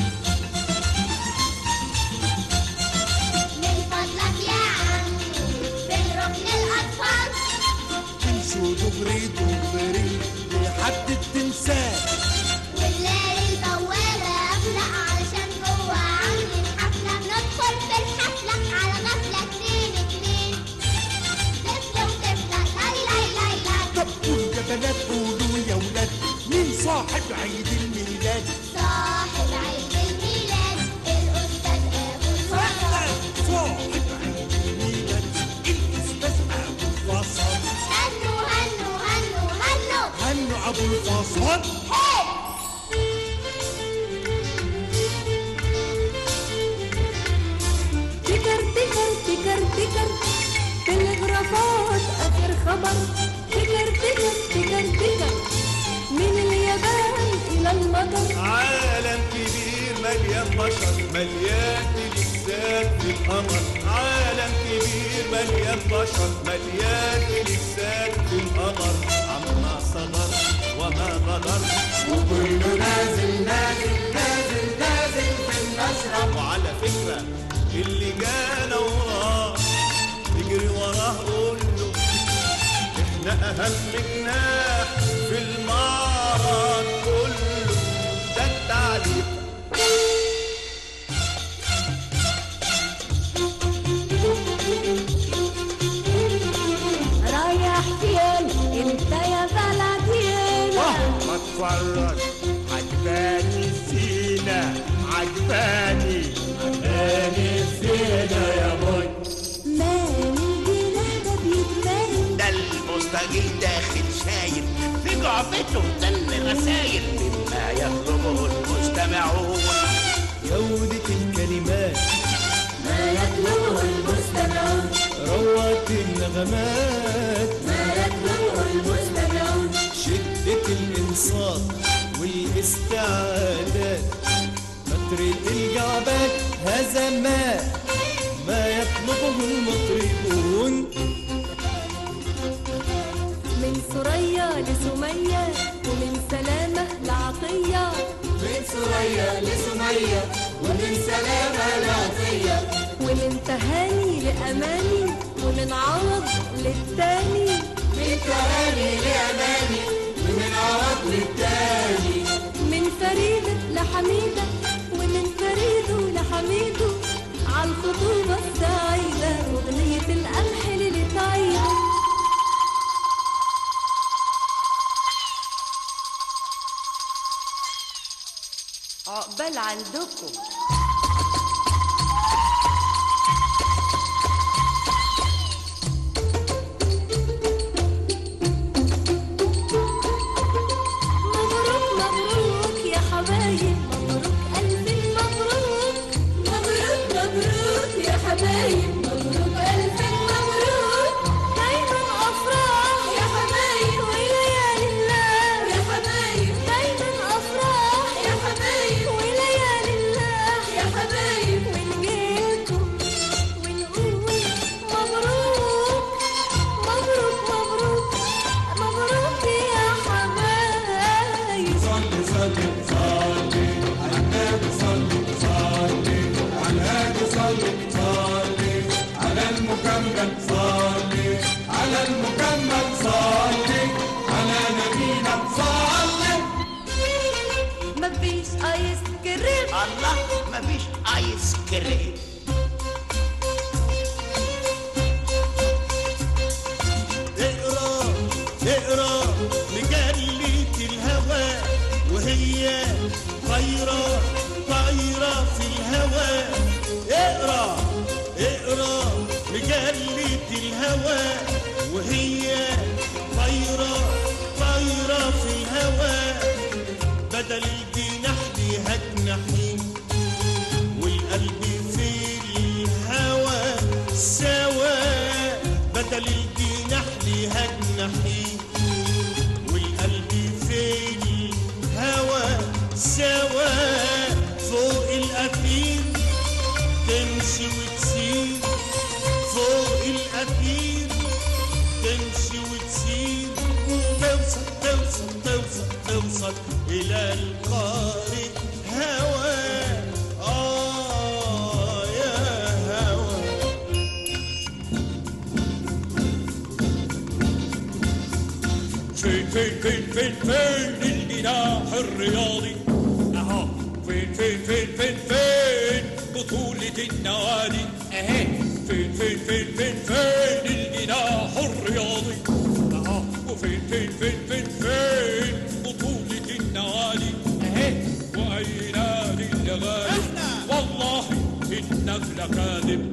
من فضلك يا عم فين ركن الأطفال تمشوا دغري دغري لحد التمثال ونلاقي البوابة قافلة علشان جوه عاملين حفلة ندخل في الحفلة على غفلة اتنين اتنين طفل وطفلة لاي لاي لاي لاي طب قولوا يا بنات قولوا يا ولاد مين صاحب عيد الميلاد صاحب عيد الميلاد الأستاذ أبو الفضل صاحب عيد الميلاد الاستاذ ابو الفصل هنو هنو هنو هنو هنو ابو الفصل تكر تكر تكر تكر تلغرافات آخر خبر تكر تكر تكر تكر من اليابان إلى المطر عالم كبير مليان بشر مليان تلسات في القمر عالم كبير مليان بشر مليان تلسات في القمر عما صبر وما غدر وكله نازل نازل نازل نازل في المشرب وعلى فكرة اللي جانا وراه يجري وراه قول له احنا اهم جناح في المعرض كله ده التعليق رايح فين انت يا بلدينا ما اتفرج عجباني الزينة عجباني عجباني الزينة يا بوي مال الجناح ده بيتمال ده المستجيل داخل شايل في جعبته تل رسايل مما يطلبه المستمعون جودة الكلمات ما يطلبه المستمعون روعة النغمات ما يطلبه المستمعون شدة الإنصات والاستعادات فترة الجعبات هزمات ما يطلبه المطربون من ثريا لسمية ومن سلامة لعطية من ثريا لسمية ومن سلامة لعطية ومن تهاني لأماني ومن عوض للتاني من تهاني لأماني ومن عوض للتاني من فريدة لحميدة ومن فريده لحميده عالخطوبة السعيدة أغنية القمح للتعيدة عقبال عندكم مبروك مبروك يا حبايب مبروك ألف مبروك مبروك مبروك يا حبايب مبروك ألف مبروك دايما أفراح يا حبايب وليالي الله يا حبايب دايما أفراح يا حبايب وليالي الله عسكري اقرا اقرا مجلة الهوى وهي طايرة طايرة في الهوى اقرا اقرا مجلة الهوى وهي طايرة طايرة في الهوى بدل الجناح ليها جناحين والقلب في الهوى سوا بدل الجناح ليها جناحين والقلب في الهوى سوا فوق الأثير تمشي وتسير فوق الأثير تمشي وتسير توصل توصل توصل توصل إلى القارئ هوى آه يا هوى فين فين فين فين فين الجناح الرياضي اهو فين فين فين فين فين بطولة النوادي اهي فين فين فين فين فين الجناح الرياضي اهو وفين فين فين فين فين بطولة النوادي اهي واي نادي اللي غالب والله انك لكاذب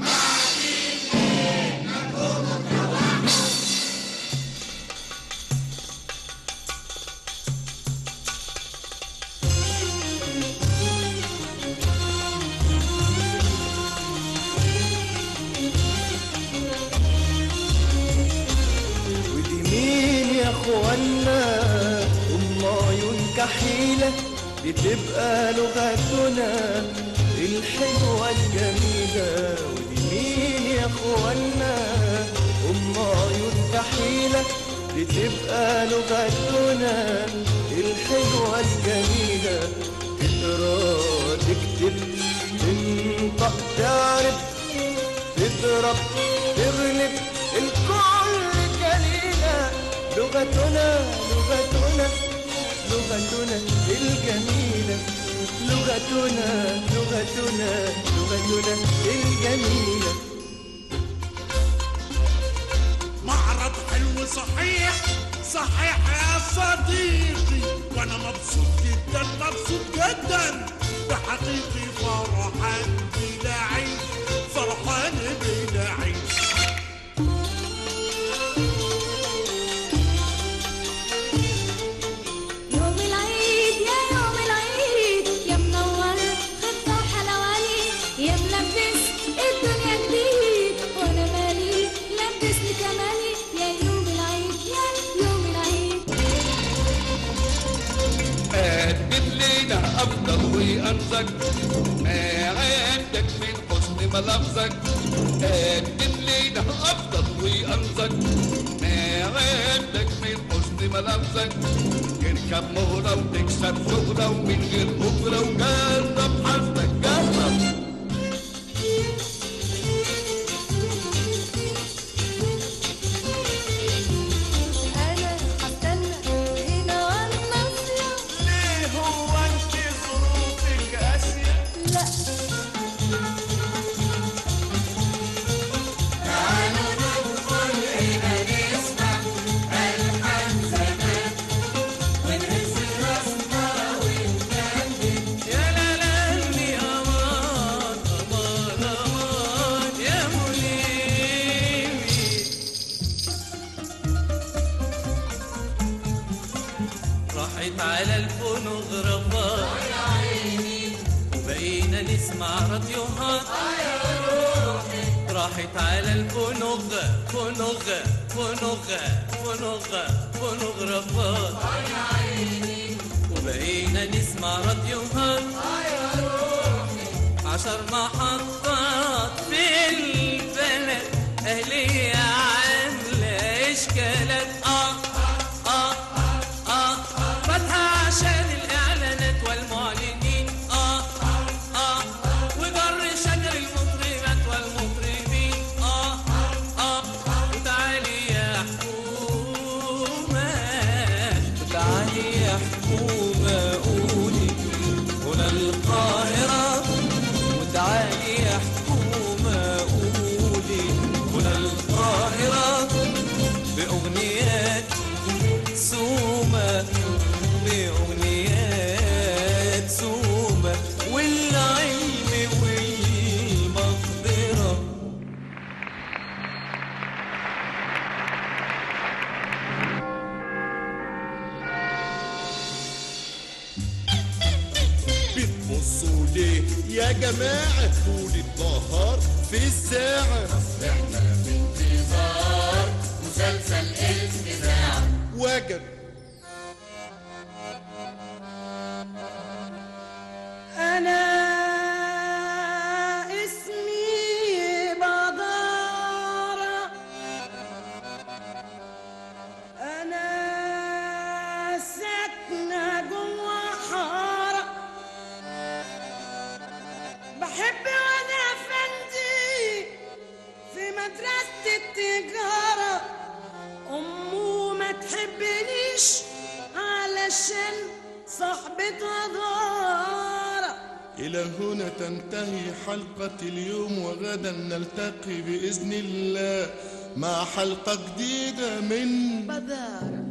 ودي مين يا اخوانا ام عيون كحيلة دي تبقى لغتنا الحلوة الجميلة ودي مين يا اخوانا ام عيون كحيلة دي تبقى لغتنا الحلوة الجميلة تقرا تكتب تنطق تعرف تضرب تغلب الكل جليلة لغتنا لغتنا لغتنا الجميلة لغتنا لغتنا لغتنا الجميلة معرض حلو صحيح صحيح يا صديقي وانا مبسوط جدا مبسوط جدا بحقيقي فرحان بلا عيد فرحان بلا عيد يوم العيد يا يوم العيد يا منور خفة وحلواني يا ملبس الدنيا جديد وانا مالي لبسني كماني يا يوم العيد يا يوم العيد قدم لنا افضل وانسك ما عندك من حسن ملابسك قدم لنا افضل وانسك ما عندك من حسن ملابسك اركب مهرة وتكسب شهرة ومن غير أجرة وجرب حظك جرب انا هستنى هنا والنصية ليه هو انت ظروفك قاسية لا تعالوا ندخل هنا نسمع ألحان زمان ونهز راسنا ونكمل يا لا لا لي أمان أمان أمان يا مليمي راحت على الفونوغرافات وبقينا نسمع راديوهات راحت على الفونوغ فونوغ فونوغ فونوغ فونوغرافات وبقينا نسمع راديوهات عشر محطات في البلد أهلية عاملة إشكالات آه آه آه فاتحة عشان الإعلانات والمعلنين آه آه وجر شجر المطربات والمطربين آه آه وتعالي يا حكومة تعالي يا حكومة قولي هنا القاهرة وتعالي يا يا جماعة طول النهار في الساعة احنا في انتظار مسلسل الإذاعة وجب أنا اسمي بدارة أنا ساكنة جوا حارة بحب وأنا أفندي في مدرسة التجارة أمه ما تحبنيش علشان صاحبتها غارة إلى هنا تنتهي حلقة اليوم وغدا نلتقي بإذن الله مع حلقة جديدة من بدارة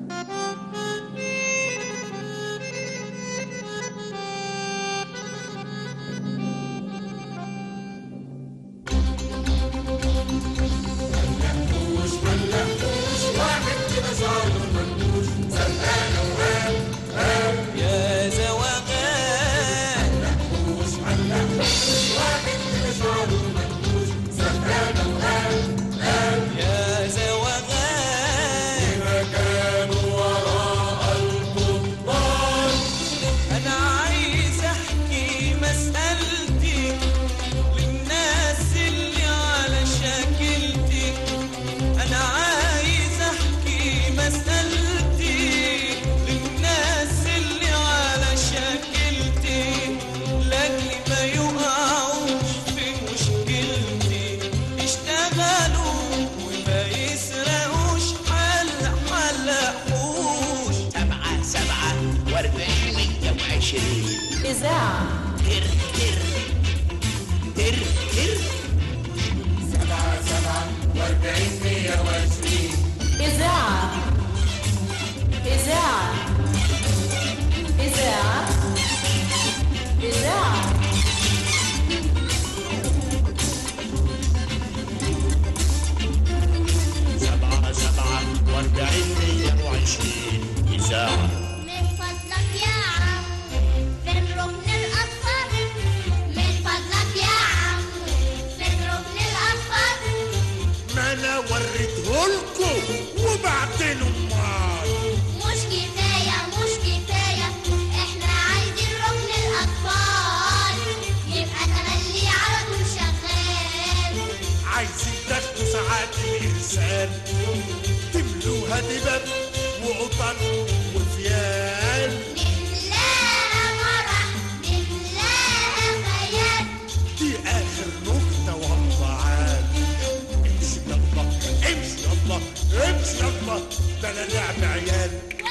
منقوش منقوش واحد كده شعره منقوش زنانة وهاب هاب يا زواغان منقوش منقوش واحد كده شعره منقوش زنانة وهاب هاب يا زواغان مكانه وراء القضبان أنا عايز أحكي مسألتي للناس اللي على شاكلتي أنا عايز أحكي مسألتي للناس اللي على شاكلتي لأجل ما يقعوش في مشكلتي يشتغلوا وما يسرقوش حل حل حوش سبعة سبعة واربعين مية وعشرين إذاعة تر تر تر تر سبعة سبعة واربعين مية وعشرين إذاعة إذاعة إذاعة إذاعة سبعة سبعة واربعين مية وعشرين إذاعة من فضلك يا عم فين ركن الأصفر من فضلك يا عم فين ركن الأصفر ما أنا وريتهولكوا وبعتله أمال مش كفاية مش كفاية احنا عايزين ركن الأطفال يبقى تملي على طول شغال عايزين تاخدوا ساعات الإنسان تملوها دبب وقطن وفيال نملاها مرح نملاها خيال دي آخر نكتة والله عاد امشي يلا امشي يلا امشي يلا ده أنا لعب عيال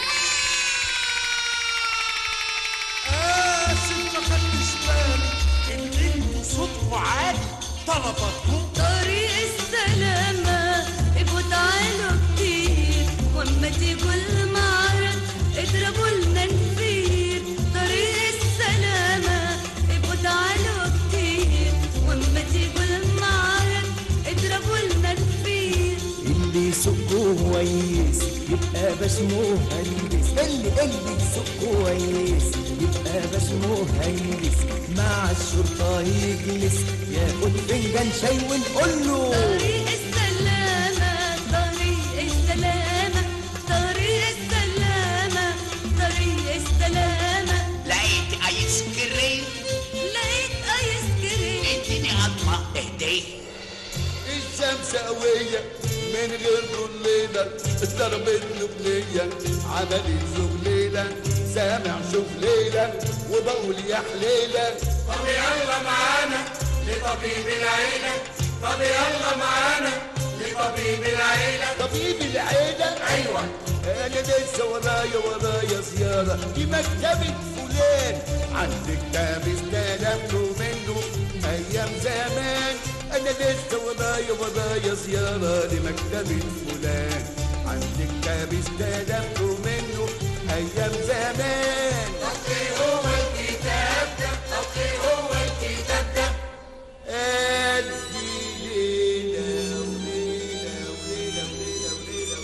آسف ما خدتش بالي إن انتوا صوتكوا عالي طلباتكم طريق السلامة ابقوا تعالوا كتير واما تيجوا المعرض اضربوا لنا نفير طريق السلامة ابقوا تعالوا كتير واما تيجوا المعرض اضربوا لنا نفير اللي يسوق كويس يبقى باش مهندس اللي اللي يسوق كويس يبقى باش مهندس مع الشرطة يجلس ياخد فنجان شاي ونقول له طريق السلامة طريق السلامة طريق السلامة طريق السلامة لقيت ايس كريم لقيت ايس كريم اديني قطمة اهدي الشمس قوية من غير الليلة ضربت له بلية عملت زغليلة سامع شوف ليلة وبقول يا حليلة طب يلا معانا لطبيب العيلة طب يلا معانا لطبيب العيلة طبيب العيلة أيوة أنا لسه ورايا ورايا زيارة في مكتبة فلان عندك كتاب استلمته منه أيام زمان أنا لسه ورايا ورايا زيارة لمكتبة فلان عندك كتاب استلمته منه أيام زمان أصلي هو الكتاب ده أصلي هو الكتاب ده ألف ليلة وليلة وليلة وليلة وليلة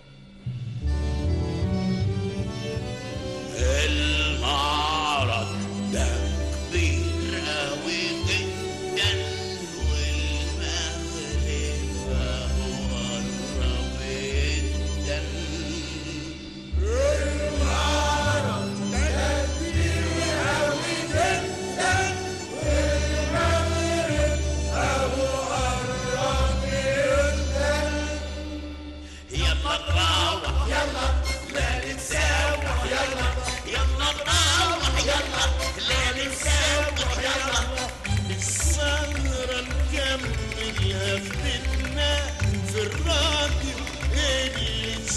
المعرض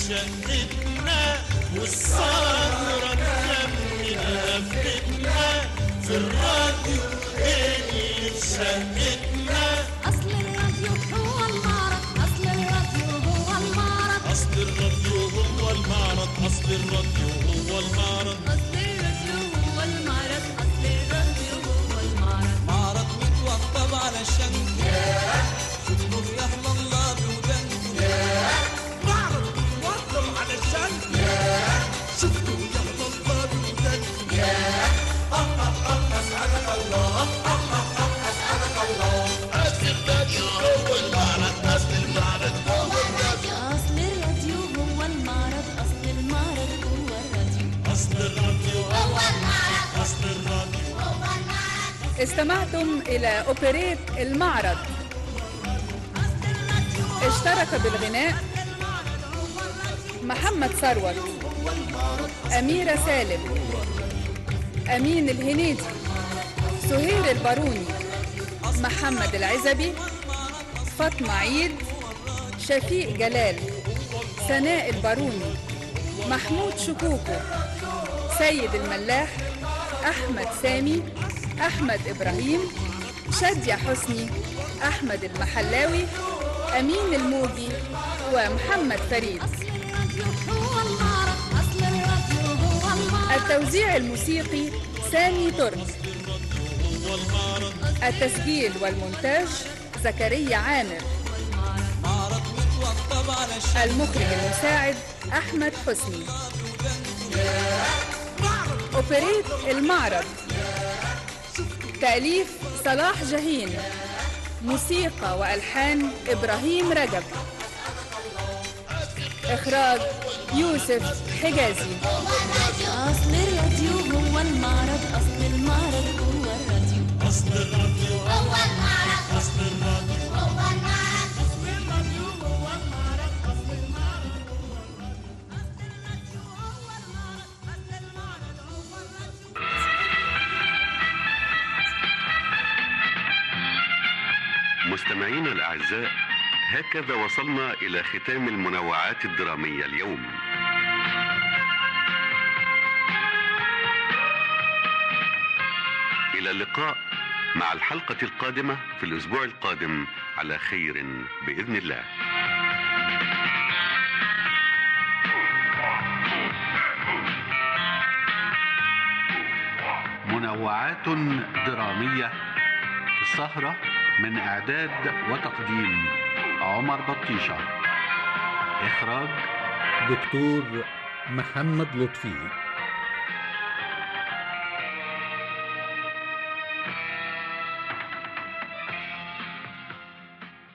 شقتنا والسهرة نغنيها في بيتنا في الراديو اللي في شقتنا أصل الراديو هو المعرض أصل الراديو هو المعرض أصل الراديو هو المعرض أصل الراديو هو المعرض أصل الراديو هو المعرض أصل الراديو هو المعرض معرض متوضب على الشمس شوفوا يحلى الله بودنكم معرض متوضب على الشمس شفتوا يحلى الله بودنكم أسعدك الله أسعدك الله أصل الراديو هو المعرض أصل المعرض هو الراديو أصل الراديو هو المعرض أصل المعرض هو الراديو أصل الراديو هو المعرض أصل الراديو هو المعرض استمعتم إلى أوبريت المعرض اشترك بالغناء محمد ثروت أميرة سالم أمين الهنيدي سهير الباروني محمد العزبي فاطمة عيد شفيق جلال سناء الباروني محمود شكوكو سيد الملاح أحمد سامي أحمد إبراهيم شادية حسني أحمد المحلاوي أمين الموجي ومحمد فريد هو المعرض أصل الراديو هو المعرض التوزيع الموسيقي سامي ترك التسجيل والمونتاج زكريا عامر معرض متوضب على الشمس المخرج المساعد أحمد حسني أوبريت المعرض تأليف صلاح جاهين موسيقى وألحان إبراهيم رجب إخراج يوسف حجازي أصل الراديو هو المعرض أصل المعرض هو الراديو أصل الراديو هو المعرض أصل الراديو هو المعرض أصل الراديو هو المعرض أصل المعرض مستمعينا الأعزاء هكذا وصلنا إلى ختام المنوعات الدرامية اليوم إلى اللقاء مع الحلقة القادمة في الأسبوع القادم على خير بإذن الله منوعات درامية السهرة من إعداد وتقديم عمر بطيشة إخراج دكتور محمد لطفي